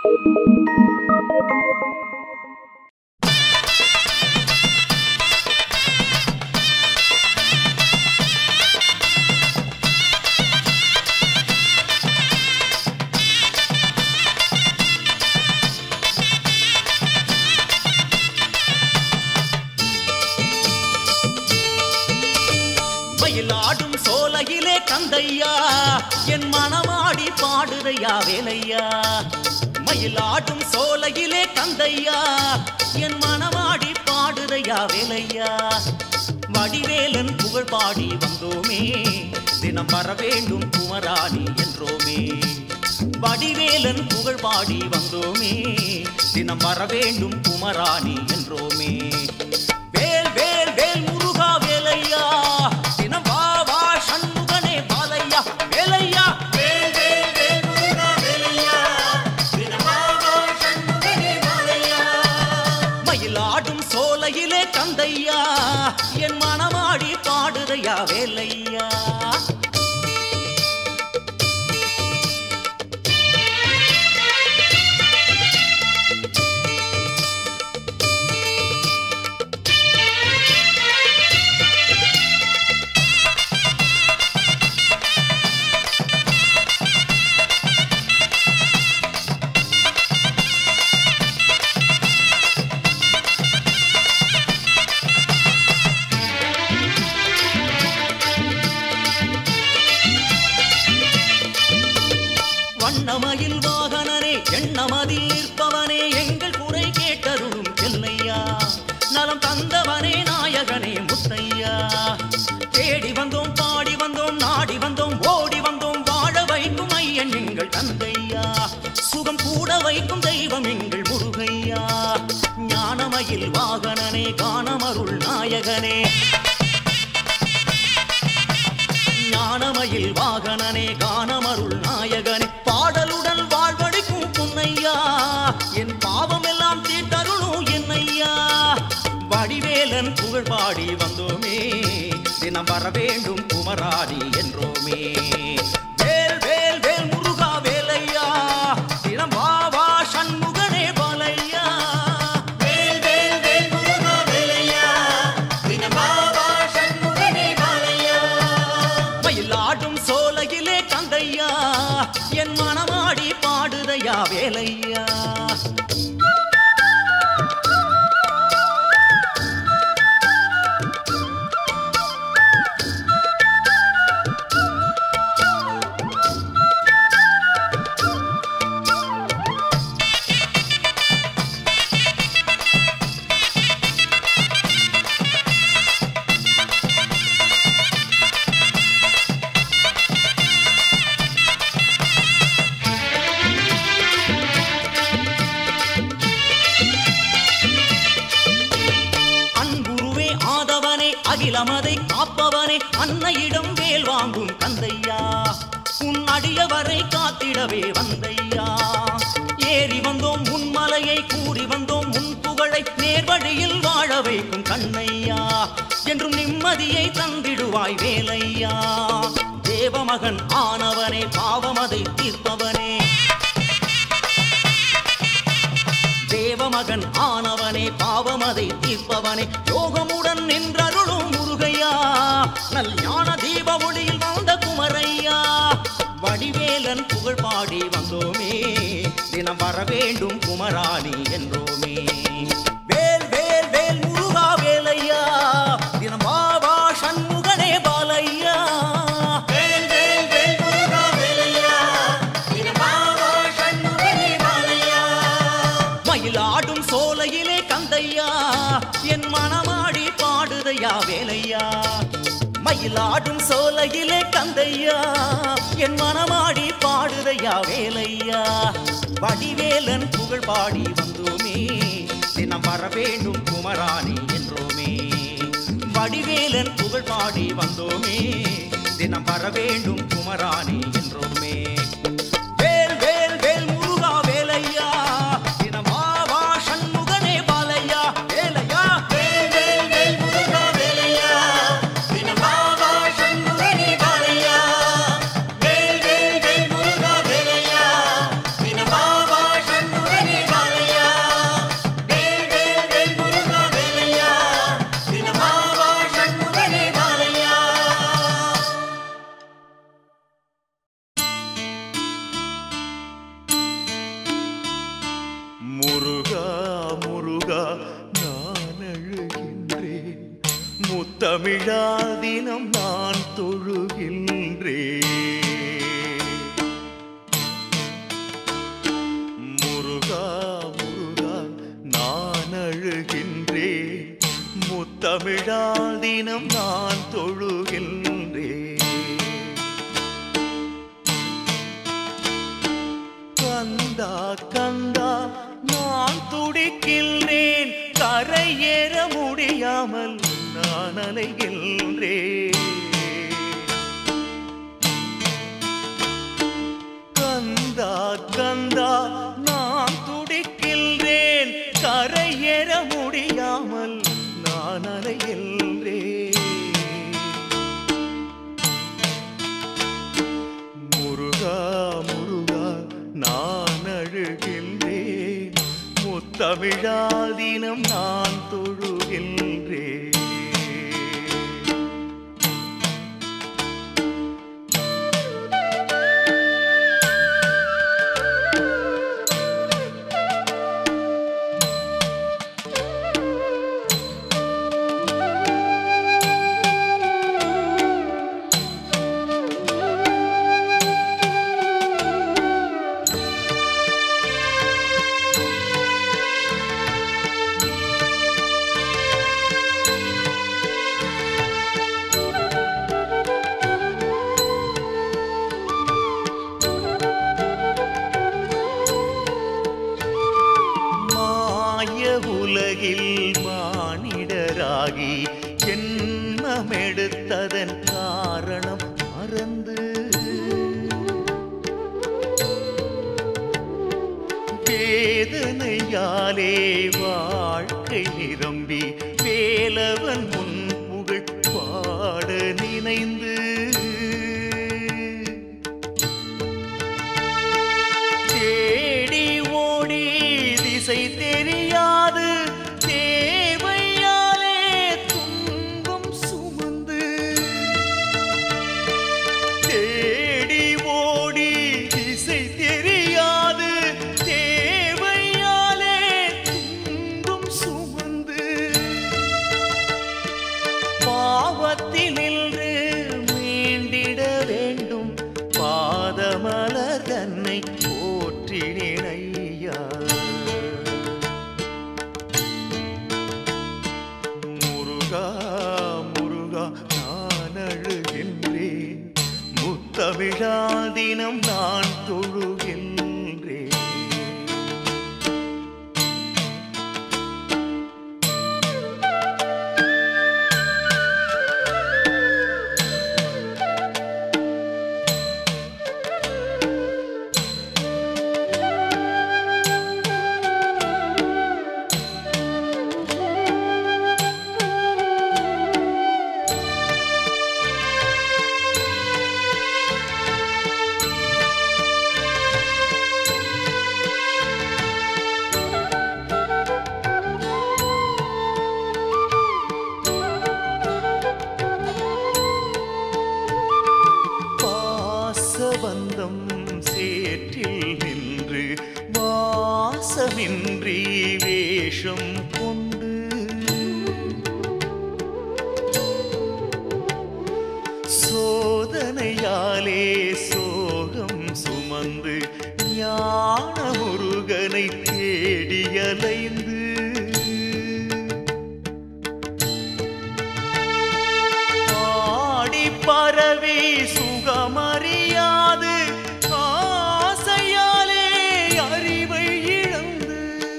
மயிலாடும் சோலையிலே கந்தையா என் மனமாடி பாடுதையா வேலையா மயிலாடும் சோலையிலே கந்தையா என் மனமாடி பாடுதையா வேலையா வடிவேலன் புகழ் பாடி வந்தோமே தினம் வர வேண்டும் குமராணி என்றோமே வடிவேலன் புகழ் பாடி வந்தோமே தினம் வர வேண்டும் குமராணி என்றோமே வேல் வேல் வேல் முருகா வேலையா தினம் வா வா சண்முகனே பாலையா வேலையா வேல் வேல் வேல் முருகா வேலையா தினம் வா வா சண்முகனே பாலையா மயிலாடும் சோலையிலே கந்தையா என் மனமாடி பாடுதையா வேலையா வண்ணமயில் வாகனனே எண்ணமதில் நிற்பவனே எங்கள் குறை கேட்டருளும் செல்லையா நலம் தந்தவனே நாயகனே முத்தையா தேடி வந்தோம் பாடி வந்தோம் நாடி வந்தோம் ஓடி வந்தோம் வாழ வைக்கும் ஐயன் எங்கள் தந்தையா சுகம் கூட வைக்கும் தெய்வம் எங்கள் முருகையா ஞானமயில் வாகனனே காணமருள் நாயகனே ஞானமயில் வாகனனே காணமருள் நாயகனே பாடலுடன் வாழ்வழிக்கும் புன்னையா என் பாவம் எல்லாம் தீட்டருளும் என்னையா வடிவேலன் புகழ் பாடி வந்தோமே தினம் வர வேண்டும் குமராணி என்றோமே வேல் வேல் வேல் முருகா வேலையா தினம் வா வா சண்முகனே பாலையா வேல் வேல் வேல் முருகா வேலையா தினம் வா வா சண்முகனே பாலையா மயிலாடும் சோலையிலே கந்தையா என் மனமாடி பாடுதையா வேலையா அன்புருவே ஆதவனே அகிலமதை காப்பவனே அன்னையிடம் வேல் வாங்கும் கந்தையா உன் அடியவரை காத்திடவே வந்தையா ஏறி வந்தோம் உன் மலையை கூறி வந்தோம் உன் புகழை நேர்வழியில் வாழ வைக்கும் கண்ணையா என்றும் நிம்மதியை தந்திடுவாய் வேலையா தேவமகன் ஆனவனே பாவமதை தீர்ப்பவனே தேவமகன் ஆனவனே பாவமதை தீர்ப்பவனே யோகமுடன் நின்றருளும் முருகையா நல் ஞான தீப ஒளியில் வாழ்ந்த குமரையா வடிவேலன் புகழ் பாடி வந்தோமே தினம் வர வேண்டும் குமராணி என்றோமே வேல் வேல் வேல் முருகா வேலையா தினம் வா வா சண்முகனே பாலையா வேல் வேல் வேல் முருகா வேலையா தினம் வா வா சண்முகனே பாலையா மயிலாடும் சோலையிலே கந்தையா என் மனமாடி பாடுதையா வேலையா மயிலாடும் சோலையிலே கந்தையா என் மனமாடி பாடுதையா வேலையா வடிவேலன் புகழ் பாடி வந்தோமே தினம் வர வேண்டும் குமராணி என்றோமே வடிவேலன் புகழ் பாடி வந்தோமே தினம் வர வேண்டும் குமராணி என்றோமே வேல் வேல் வேல் முருகா வேலையா தினம் வா வா சண்முகனே பாலையா வேலையா வேல் வேல் வேல் முருகா வேலையா தினம் வா வா சண்முகனே பாலையா வேல் வேல் வேல் முருகா வேலையா தினம் வா வா சண்முகனே முத்தமிழா தினம் நான் தொழுகின்றேன் முருகா முருகா நான் அழுகின்றேன் முத்தமிழா தினம் நான் தொழுகின்றேன் கந்தா கந்தா நான் துடிக்கின்றேன் கரையேற முடியாமல் நான் அலைகின்றேன் கந்தா கந்தா நான் துடிக்கின்றேன் கரையேற முடியாமல் நான் அலைகின்றேன் முருகா முருகா நான் அழுகின்றேன் முத்தமிழா தினம் நான் தொழுகின்றேன் மாய உலகில் மானிடராகி ஜென்மமெடுத்ததன் காரணம் மறந்து வேதனையாலே வாழ்க்கை நிரம்பி வேலவன் முன் புகழ் பாட நினைந்து தேடி ஓடி திசை தெரியாது தேவையாலே துன்பம் சுமந்து தேடி ஓடி திசை தெரியாது தேவையாலே துன்பம் சுமந்து பாவத்தினின்று மீண்டிட வேண்டும் பாதமலர் தன்னை போற்றினேனையா முருகா முருகா நான் அழுகின்றேன் முத்தமிழா தினம் நான் தொழுகின்றேன் பாசபந்தம் சேற்றில் நின்று வாசமின்றி வேஷம் கொண்டு சோதனையாலே சோகம் சுமந்து ஞான முருகனை தேடியலைந்து ஆடி பரவி சுகமறியாது ஆசையாலே அறிவை இழந்து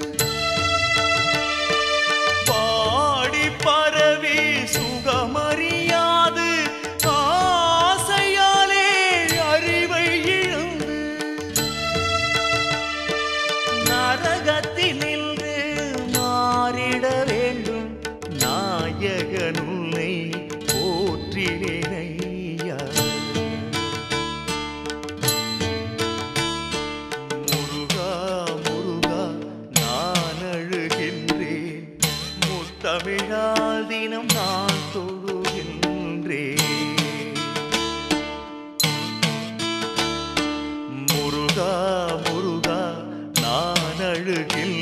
பாடி பரவி சுகமறியாது ஆசையாலே அறிவை இழந்து நரகத்தினின்று மாறிட வேண்டும் நாயகனுன்னை போற்றினேனையா முருகா முருகா நான் அழுகின்றேன் முத்தமிழால் தினம் நான் தொழுகின்றேன் முருகா முருகா நான்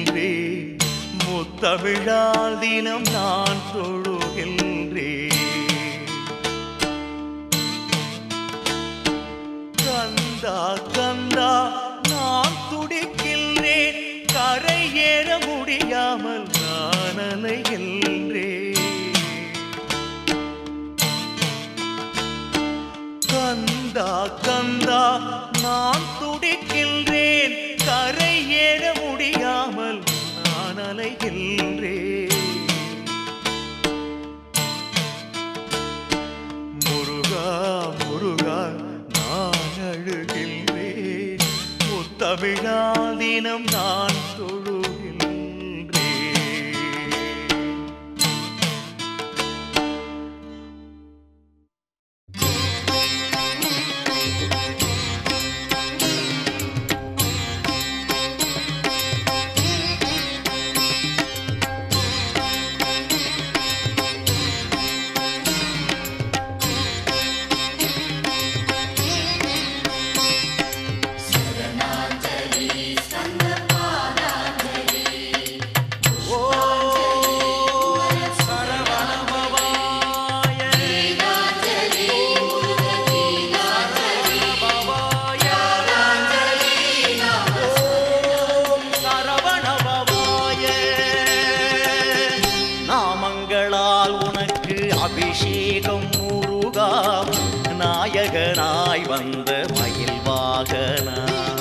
அழுகின்றேன் முத்தமிழால் தினம் நான் தொழுகின்றேன் கந்தா கந்தா நான் துடிக்கின்றேன் கரை ஏற முடியாமல் நான் அலைகின்றேன் கந்தா கந்தா நான் துடிக்கின்றேன் கரை ஏற முடியாமல் நான் அலைகின்றேன் முருகா முருகா நான் அழுகின்றேன் முத்தமிழா தினம் நான் தொழுகின்றேன் நாமங்களால் உனக்கு அபிஷேகம் முருகா நாயகனாய் வந்த மயில் வாகனா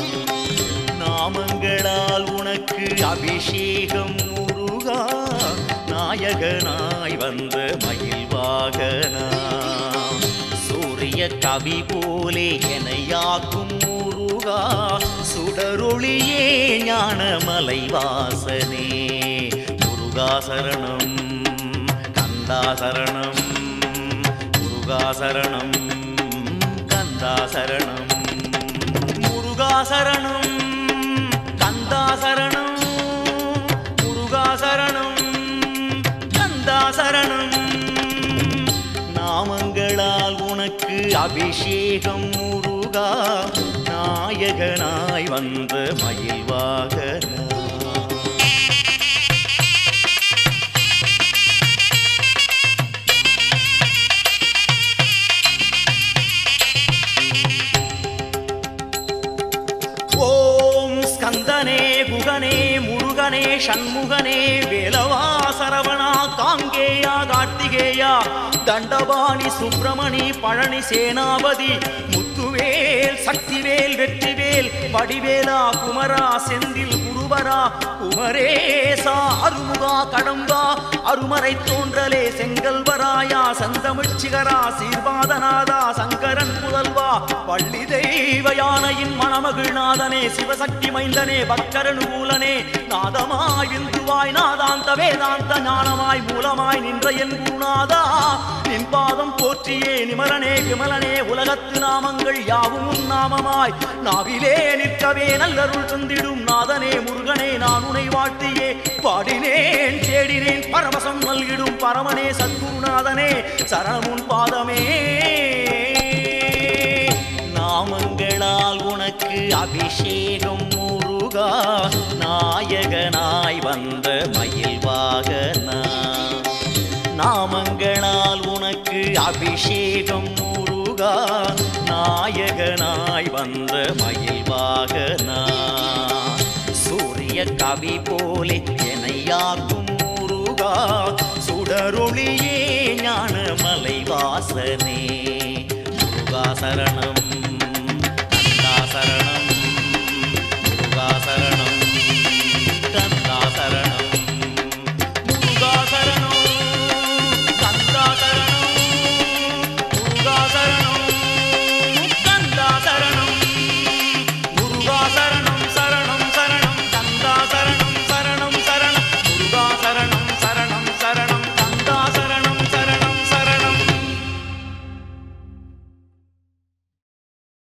நாமங்களால் உனக்கு அபிஷேகம் முருகா நாயகனாய் வந்த மயில் வாகனா சூரிய கவி போலே எனையாக்கும் முருகா சுடரொளியே ஞானமலை வாசனே முருகா சரணம் கந்தா சரணம் முருகா சரணம் கந்தா சரணம் முருகா சரணம் கந்தா சரணம் முருகா சரணம் கந்தா சரணம் நாமங்களால் உனக்கு அபிஷேகம் முருகா நாயகனாய் வந்த மயில் வாகனா ஓம் ஸ்கந்தனே குகனே முருகனே சண்முகனே வேலவா சரவணா காங்கேயா கார்த்திகேயா தண்டபாணி சுப்பிரமணி பழனி சேனாபதி முத்துவேல் சக்திவேல் வெற்றிவேல் வடிவேலா குமரா செந்தில் குருவரா குமரேசா அருமுகா கடம்பா அருமறை தோன்றலே செங்கல்வராயா சந்தமிழ்ச்சிகரா சீர்பாதநாதா சங்கரன் புதல்வா பள்ளி தெய்வ யானையின் மணமகிழ்நாதனே சிவசக்தி மைந்தனே பக்தரனுகூலனே நாதமாய் விந்துவாய் நாதாந்த வேதாந்த ஞானமாய் மூலமாய் நின்ற என் குருநாதா நின் பாதம் போற்றியே நிமலனே விமலனே உலகத்து நாமங்கள் யாவும் உன் நாமமாய் நாவிலே நிற்கவே நல்லருள் தந்திடும் நாதனே முருகனே நான் உனை வாழ்த்தியே பாடினேன் தேடினேன் பரவசம் நல்கிடும் பரமனே சத்குருநாதனே சரணமுன் பாதமே நாமங்களால் உனக்கு அபிஷேகம் முருகா நாயகனாய் வந்த மயில் வாகனா நாமங்களால் உனக்கு அபிஷேகம் முருகா நாயகனாய் வந்த மயில் வாகனா சூரிய கவி போலே எனையாக்கும் முருகா சுடரொளியே ஞானமலை வாசனே முருகா சரணம்